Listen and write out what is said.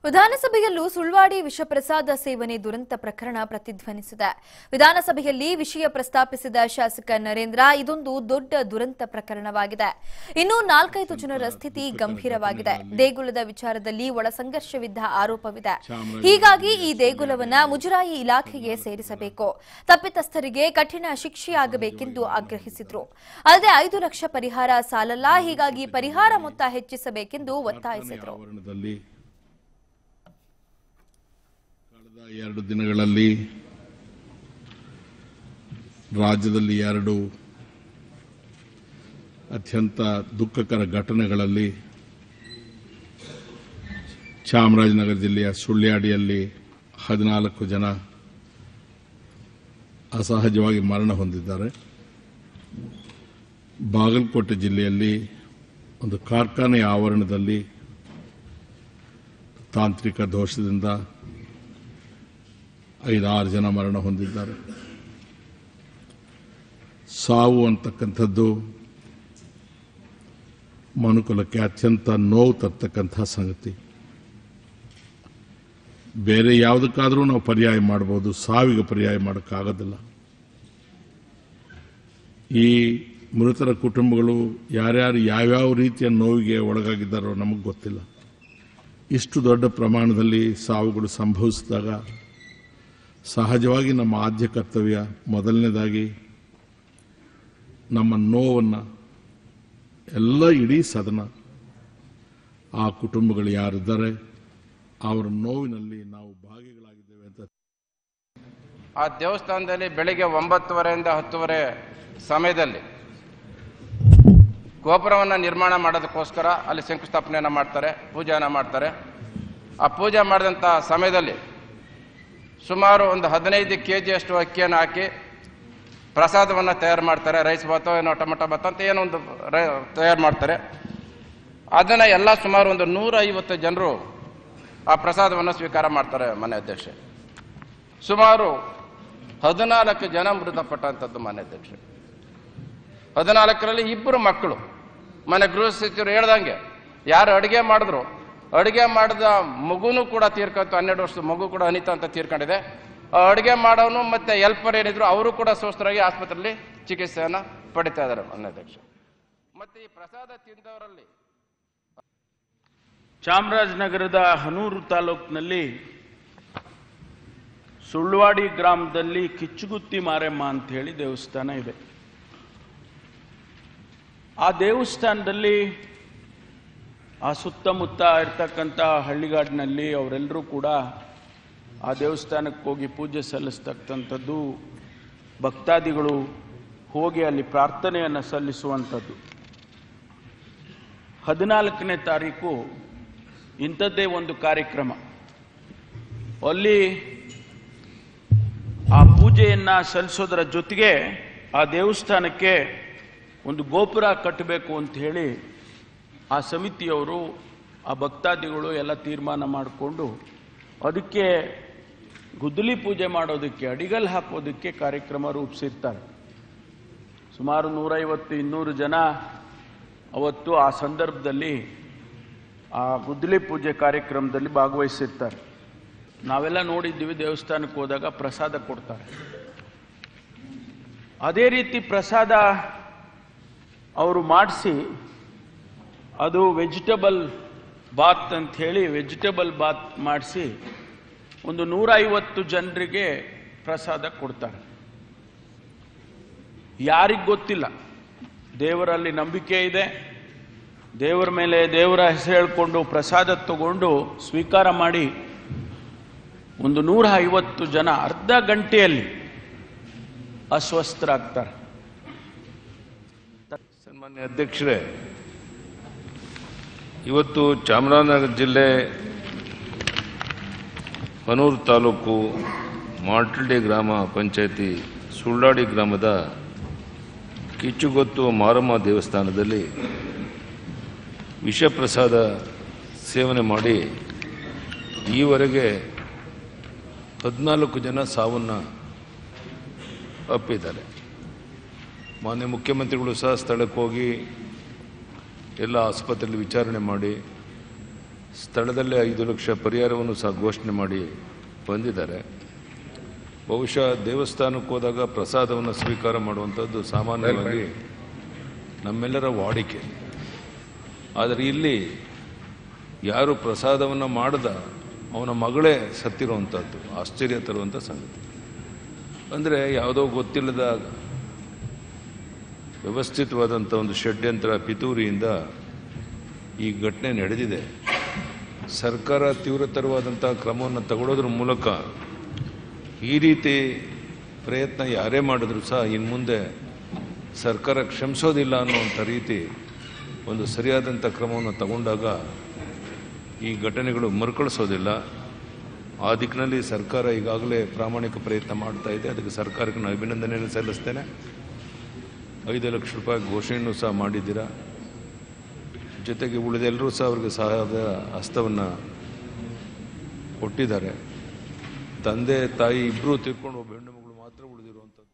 ವಿಧಾನಸಭೆಯಲ್ಲೂ ಸುಳ್ವಾಡಿ ವಿಷಪ್ರಸಾದ ಸೇವನೆ ದುರಂತ ಪ್ರಕರಣ ಪ್ರತಿಧ್ವನಿಸಿದೆ ವಿಧಾನಸಭೆಯಲ್ಲಿ ವಿಷಯ ಪ್ರಸ್ತಾಪಿಸಿದ ಶಾಸಕ ನರೇಂದ್ರ ಇದೊಂದು ದೊಡ್ಡ ದುರಂತ ಪ್ರಕರಣವಾಗಿದೆ ಇನ್ನು ನಾಲ್ಕೈದು ಜನರ ಸ್ಥಿತಿ ಗಂಭೀರವಾಗಿದೆ ದೇಗುಲದ ವಿಚಾರದಲ್ಲಿ ಒಳ ಸಂಘರ್ಷವಿದ್ದ ಆರೋಪವಿದೆ ಹೀಗಾಗಿ ಈ ದೇಗುಲವನ್ನ ಮುಜರಾಯಿ ಇಲಾಖೆಗೆ ಸೇರಿಸಬೇಕು ತಪ್ಪಿತಸ್ಥರಿಗೆ ಕಠಿಣ ಶಿಕ್ಷೆಯಾಗಬೇಕೆಂದು ಆಗ್ರಹಿಸಿದ್ರು ಅಲ್ಲದೆ ಐದು ಲಕ್ಷ ಪರಿಹಾರ ಸಾಲಲ್ಲ ಹೀಗಾಗಿ ಪರಿಹಾರ ಮೊತ್ತ ಹೆಚ್ಚಿಸಬೇಕೆಂದು ಒತ್ತಾಯಿಸಿದ್ರು ಆವರಣದಲ್ಲಿ ಕಳೆದ ಎರಡು ದಿನಗಳಲ್ಲಿ ರಾಜ್ಯದಲ್ಲಿ ಎರಡು ಅತ್ಯಂತ ದುಃಖಕರ ಘಟನೆಗಳಲ್ಲಿ ಚಾಮರಾಜನಗರ ಜಿಲ್ಲೆಯ ಸುಳ್ಯಾಡಿಯಲ್ಲಿ ಹದಿನಾಲ್ಕು ಜನ ಅಸಹಜವಾಗಿ ಮರಣ ಹೊಂದಿದ್ದಾರೆ ಬಾಗಲಕೋಟೆ ಜಿಲ್ಲೆಯಲ್ಲಿ ಒಂದು ಕಾರ್ಖಾನೆಯ ಆವರಣದಲ್ಲಿ ತಾಂತ್ರಿಕ ದೋಷದಿಂದ ಐದಾರು ಜನ ಮರಣ ಹೊಂದಿದ್ದಾರೆ ಸಾವು ಅಂತಕ್ಕಂಥದ್ದು ಮನುಕುಲಕ್ಕೆ ಅತ್ಯಂತ ನೋವು ತರ್ತಕ್ಕಂಥ ಸಂಗತಿ ಬೇರೆ ಯಾವುದಕ್ಕಾದರೂ ನಾವು ಪರ್ಯಾಯ ಮಾಡ್ಬೋದು ಸಾವಿಗೆ ಪರ್ಯಾಯ ಮಾಡೋಕ್ಕಾಗೋದಿಲ್ಲ ಈ ಮೃತರ ಕುಟುಂಬಗಳು ಯಾರ್ಯಾರು ಯಾವ್ಯಾವ ರೀತಿಯ ನೋವಿಗೆ ಒಳಗಾಗಿದ್ದಾರೋ ನಮಗೆ ಗೊತ್ತಿಲ್ಲ ಇಷ್ಟು ದೊಡ್ಡ ಪ್ರಮಾಣದಲ್ಲಿ ಸಾವುಗಳು ಸಂಭವಿಸಿದಾಗ ಸಹಜವಾಗಿ ನಮ್ಮ ಆದ್ಯ ಕರ್ತವ್ಯ ಮೊದಲನೇದಾಗಿ ನಮ್ಮ ನೋವನ್ನು ಎಲ್ಲ ಇಡೀ ಸದನ ಆ ಕುಟುಂಬಗಳು ಯಾರಿದ್ದಾರೆ ಅವರ ನೋವಿನಲ್ಲಿ ನಾವು ಭಾಗಿಗಳಾಗಿದ್ದೇವೆ ಅಂತ ಆ ದೇವಸ್ಥಾನದಲ್ಲಿ ಬೆಳಿಗ್ಗೆ ಒಂಬತ್ತುವರೆಯಿಂದ ಹತ್ತುವರೆ ಸಮಯದಲ್ಲಿ ಗೋಪುರವನ್ನು ನಿರ್ಮಾಣ ಮಾಡೋದಕ್ಕೋಸ್ಕರ ಅಲ್ಲಿ ಶಂಕುಸ್ಥಾಪನೆಯನ್ನು ಮಾಡ್ತಾರೆ ಪೂಜೆಯನ್ನು ಮಾಡ್ತಾರೆ ಆ ಪೂಜೆ ಮಾಡಿದಂಥ ಸಮಯದಲ್ಲಿ ಸುಮಾರು ಒಂದು ಹದಿನೈದು ಕೆ ಜಿಯಷ್ಟು ಅಕ್ಕಿಯನ್ನು ಹಾಕಿ ಪ್ರಸಾದವನ್ನು ತಯಾರು ಮಾಡ್ತಾರೆ ರೈಸ್ ಭಾತೋ ಏನೋ ಟೊಮಟೊ ಭಾತ ಅಂತ ಏನೋ ಒಂದು ರೈ- ತಯಾರು ಮಾಡ್ತಾರೆ ಅದನ್ನು ಎಲ್ಲ ಸುಮಾರು ಒಂದು ನೂರ ಐವತ್ತು ಜನರು ಆ ಪ್ರಸಾದವನ್ನು ಸ್ವೀಕಾರ ಮಾಡ್ತಾರೆ ಮನೆ ಅಧ್ಯಕ್ಷೆ ಸುಮಾರು ಹದಿನಾಲ್ಕು ಜನ ಮೃತಪಟ್ಟಂಥದ್ದು ಮನೆ ಅಧ್ಯಕ್ಷೆ ಹದಿನಾಲ್ಕರಲ್ಲಿ ಇಬ್ಬರು ಮಕ್ಕಳು ಮನೆ ಗೃಹ ಸಚಿವರು ಹೇಳ್ದಂಗೆ ಯಾರು ಅಡುಗೆ ಮಾಡಿದ್ರು ಅಡುಗೆ ಮಾಡಿದ ಮಗುನೂ ಕೂಡ ತೀರ್ಕೊಂತು ಹನ್ನೆರಡು ವರ್ಷದ ಮಗು ಕೂಡ ಅನಿತಾ ಅಂತ ತೀರ್ಕೊಂಡಿದೆ ಆ ಅಡುಗೆ ಮಾಡೋನು ಮತ್ತೆ ಹೆಲ್ಪರ್ ಏನಿದ್ರು ಅವರು ಕೂಡ ಸುಸ್ಥರಾಗಿ ಆಸ್ಪತ್ರೆಯಲ್ಲಿ ಚಿಕಿತ್ಸೆಯನ್ನು ಪಡಿತಾ ಇದ್ದಾರೆ ಮನೆ ಅಧ್ಯಕ್ಷ ಮತ್ತೆ ಈ ಪ್ರಸಾದ ತಿಂದವರಲ್ಲಿ ಚಾಮರಾಜನಗರದ ಹನೂರು ತಾಲೂಕಿನಲ್ಲಿ ಸುಳ್ವಾಡಿ ಗ್ರಾಮದಲ್ಲಿ ಕಿಚ್ಚುಗುತ್ತಿ ಮಾರಮ್ಮ ಅಂತ ಹೇಳಿ ದೇವಸ್ಥಾನ ಇದೆ ಆ ದೇವಸ್ಥಾನದಲ್ಲಿ ಆ ಸುತ್ತಮುತ್ತ ಇರ್ತಕ್ಕಂಥ ಹಳ್ಳಿಗಾಡಿನಲ್ಲಿ ಅವರೆಲ್ಲರೂ ಕೂಡ ಆ ದೇವಸ್ಥಾನಕ್ಕೆ ಹೋಗಿ ಪೂಜೆ ಸಲ್ಲಿಸ್ತಕ್ಕಂಥದ್ದು ಭಕ್ತಾದಿಗಳು ಹೋಗಿ ಅಲ್ಲಿ ಪ್ರಾರ್ಥನೆಯನ್ನು ಸಲ್ಲಿಸುವಂಥದ್ದು ಹದಿನಾಲ್ಕನೇ ತಾರೀಕು ಇಂಥದ್ದೇ ಒಂದು ಕಾರ್ಯಕ್ರಮ ಅಲ್ಲಿ ಆ ಪೂಜೆಯನ್ನು ಸಲ್ಲಿಸೋದರ ಜೊತೆಗೆ ಆ ದೇವಸ್ಥಾನಕ್ಕೆ ಒಂದು ಗೋಪುರ ಕಟ್ಟಬೇಕು ಅಂತ ಹೇಳಿ ಆ ಸಮಿತಿಯವರು ಆ ಭಕ್ತಾದಿಗಳು ಎಲ್ಲ ತೀರ್ಮಾನ ಮಾಡಿಕೊಂಡು ಅದಕ್ಕೆ ಗುದ್ದಲಿ ಪೂಜೆ ಮಾಡೋದಕ್ಕೆ ಅಡಿಗಲ್ ಹಾಕೋದಕ್ಕೆ ಕಾರ್ಯಕ್ರಮ ರೂಪಿಸಿರ್ತಾರೆ ಸುಮಾರು ನೂರೈವತ್ತು ಇನ್ನೂರು ಜನ ಅವತ್ತು ಆ ಸಂದರ್ಭದಲ್ಲಿ ಆ ಗುದ್ದಲಿ ಪೂಜೆ ಕಾರ್ಯಕ್ರಮದಲ್ಲಿ ಭಾಗವಹಿಸಿರ್ತಾರೆ ನಾವೆಲ್ಲ ನೋಡಿದ್ದೀವಿ ದೇವಸ್ಥಾನಕ್ಕೆ ಹೋದಾಗ ಪ್ರಸಾದ ಕೊಡ್ತಾರೆ ಅದೇ ರೀತಿ ಪ್ರಸಾದ ಅವರು ಮಾಡಿಸಿ ಅದು ವೆಜಿಟಬಲ್ ಬಾತ್ ಅಂತ ಹೇಳಿ ವೆಜಿಟಬಲ್ ಬಾತ್ ಮಾಡಿಸಿ ಒಂದು ನೂರ ಐವತ್ತು ಜನರಿಗೆ ಪ್ರಸಾದ ಕೊಡ್ತಾರೆ ಯಾರಿಗೆ ಗೊತ್ತಿಲ್ಲ ದೇವರಲ್ಲಿ ನಂಬಿಕೆ ಇದೆ ದೇವರ ಮೇಲೆ ದೇವರ ಹೆಸರು ಹೇಳ್ಕೊಂಡು ಪ್ರಸಾದ ತಗೊಂಡು ಸ್ವೀಕಾರ ಮಾಡಿ ಒಂದು ನೂರ ಐವತ್ತು ಜನ ಅರ್ಧ ಗಂಟೆಯಲ್ಲಿ ಅಸ್ವಸ್ಥರಾಗ್ತಾರೆ ಸನ್ಮಾನ್ಯ ಅಧ್ಯಕ್ಷರೇ ಇವತ್ತು ಚಾಮರಾಜನಗರ ಜಿಲ್ಲೆ ಹನೂರು ತಾಲೂಕು ಮಾರ್ಟಲ್ಡಿ ಗ್ರಾಮ ಪಂಚಾಯತಿ ಸುಳ್ಳಾಡಿ ಗ್ರಾಮದ ಕಿಚ್ಚುಗೊತ್ತು ಮಾರಮ್ಮ ದೇವಸ್ಥಾನದಲ್ಲಿ ವಿಷಪ್ರಸಾದ ಸೇವನೆ ಮಾಡಿ ಈವರೆಗೆ ಹದಿನಾಲ್ಕು ಜನ ಸಾವನ್ನು ಅಪ್ಪಿದ್ದಾರೆ ಮಾನ್ಯ ಮುಖ್ಯಮಂತ್ರಿಗಳು ಸಹ ಸ್ಥಳಕ್ಕೆ ಹೋಗಿ ಎಲ್ಲ ಆಸ್ಪತ್ರೆಯಲ್ಲಿ ವಿಚಾರಣೆ ಮಾಡಿ ಸ್ಥಳದಲ್ಲೇ ಐದು ಲಕ್ಷ ಪರಿಹಾರವನ್ನು ಸಹ ಘೋಷಣೆ ಮಾಡಿ ಬಂದಿದ್ದಾರೆ ಬಹುಶಃ ದೇವಸ್ಥಾನಕ್ಕೆ ಹೋದಾಗ ಪ್ರಸಾದವನ್ನು ಸ್ವೀಕಾರ ಮಾಡುವಂಥದ್ದು ಸಾಮಾನ್ಯವಾಗಿ ನಮ್ಮೆಲ್ಲರ ವಾಡಿಕೆ ಆದರೆ ಇಲ್ಲಿ ಯಾರು ಪ್ರಸಾದವನ್ನು ಮಾಡದ ಅವನ ಮಗಳೇ ಸತ್ತಿರುವಂಥದ್ದು ಆಶ್ಚರ್ಯ ತರುವಂಥ ಸಂಗತಿ ಅಂದರೆ ಯಾವುದೋ ಗೊತ್ತಿಲ್ಲದ ವ್ಯವಸ್ಥಿತವಾದಂಥ ಒಂದು ಷಡ್ಯಂತ್ರ ಪಿತೂರಿಯಿಂದ ಈ ಘಟನೆ ನಡೆದಿದೆ ಸರ್ಕಾರ ತೀವ್ರತರವಾದಂಥ ಕ್ರಮವನ್ನು ತಗೊಳ್ಳೋದ್ರ ಮೂಲಕ ಈ ರೀತಿ ಪ್ರಯತ್ನ ಯಾರೇ ಮಾಡಿದ್ರು ಸಹ ಇನ್ನು ಮುಂದೆ ಸರ್ಕಾರ ಕ್ಷಮಿಸೋದಿಲ್ಲ ಅನ್ನುವಂಥ ರೀತಿ ಒಂದು ಸರಿಯಾದಂಥ ಕ್ರಮವನ್ನು ತಗೊಂಡಾಗ ಈ ಘಟನೆಗಳು ಮರುಕಳಿಸೋದಿಲ್ಲ ಆ ದಿಕ್ಕಿನಲ್ಲಿ ಸರ್ಕಾರ ಈಗಾಗಲೇ ಪ್ರಾಮಾಣಿಕ ಪ್ರಯತ್ನ ಮಾಡ್ತಾ ಇದೆ ಅದಕ್ಕೆ ಸರ್ಕಾರಕ್ಕೆ ನಾನು ಅಭಿನಂದನೆಯನ್ನು ಸಲ್ಲಿಸ್ತೇನೆ ಐದು ಲಕ್ಷ ರೂಪಾಯಿ ಘೋಷಣೆಯನ್ನು ಸಹ ಮಾಡಿದ್ದೀರಾ ಜೊತೆಗೆ ಉಳಿದೆಲ್ಲರೂ ಸಹ ಅವರಿಗೆ ಸಹಾಯದ ಹಸ್ತವನ್ನು ಕೊಟ್ಟಿದ್ದಾರೆ ತಂದೆ ತಾಯಿ ಇಬ್ಬರೂ ತಿರ್ಕೊಂಡು ಒಬ್ಬ ಹೆಣ್ಣು ಮಗಳು ಮಾತ್ರ ಉಳಿದಿರುವಂಥದ್ದು